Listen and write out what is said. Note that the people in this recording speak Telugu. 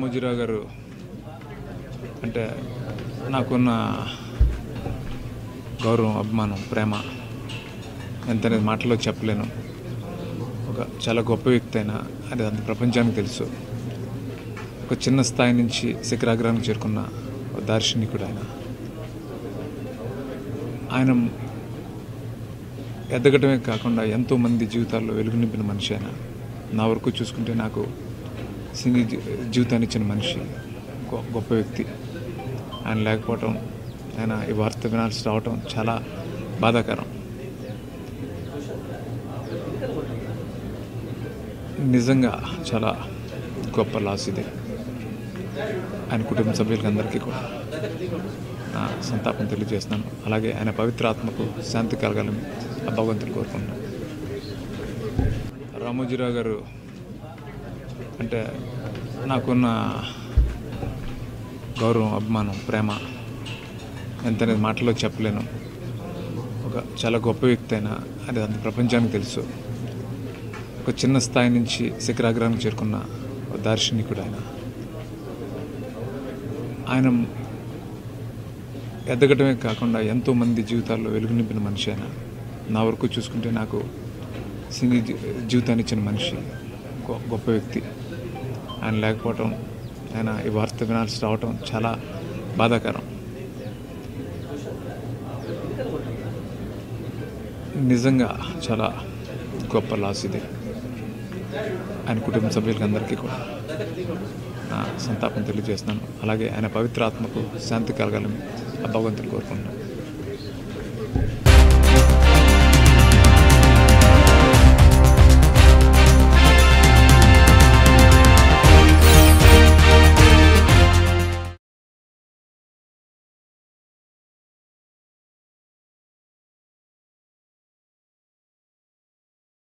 రామోజీరావు గారు అంటే నాకున్న గౌరవం అభిమానం ప్రేమ ఎంతనేది మాటలో చెప్పలేను ఒక చాలా గొప్ప వ్యక్తి అయినా అది అంత ప్రపంచానికి తెలుసు ఒక చిన్న స్థాయి నుంచి శిఖరాగ్రానికి చేరుకున్న ఒక దార్శనికుడు ఆయన ఆయన ఎదగటమే కాకుండా ఎంతోమంది జీవితాల్లో వెలుగు నింపిన మనిషి ఆయన నా వరకు చూసుకుంటే నాకు సింగి జీ- జీవితాన్ని ఇచ్చిన మనిషి గొ- గొప్ప వ్యక్తి ఆయన లేకపోవటం ఆయన ఈ వార్త వినాల్సి రావటం చాలా బాధాకరం నిజంగా చాలా గొప్ప లాస్ ఇది ఆయన కుటుంబ సభ్యులకందరికీ కూడా నా సంతాపం తెలియజేస్తున్నాను అలాగే ఆయన పవిత్ర ఆత్మకు శాంతి కలగాలని ఆ భగవంతుని కోరుకుంటున్నాను రామోజీరావు గారు అంటే నాకున్న గౌరవం అభిమానం ప్రేమ ఎంతనేది మాటలో చెప్పలేను ఒక చాలా గొప్ప వ్యక్తి అయినా అది అంత ప్రపంచానికి తెలుసు ఒక చిన్న స్థాయి నుంచి శిఖరాగ్రానికి చేరుకున్న ఒక దార్శనికుడు ఆయన ఆయన ఎదగటమే కాకుండా ఎంతోమంది జీవితాల్లో వెలుగు నింపిన మనిషి ఆయన నా వరకు చూసుకుంటే నాకు సింగి జీ- జీవితాన్ని ఇచ్చిన మనిషి గొ- గొప్ప వ్యక్తి ఆయన లేకపోవటం ఆయన ఈ వార్త వినాల్సి రావటం చాలా బాధాకరం నిజంగా చాలా గొప్ప లాస్ ఇది ఆయన కుటుంబ సభ్యులకందరికీ కూడా నా సంతాపం తెలియజేస్తున్నాను అలాగే ఆయన పవిత్ర ఆత్మకు శాంతి కలగాలని ఆ భగవంతుని కోరుకుంటున్నాను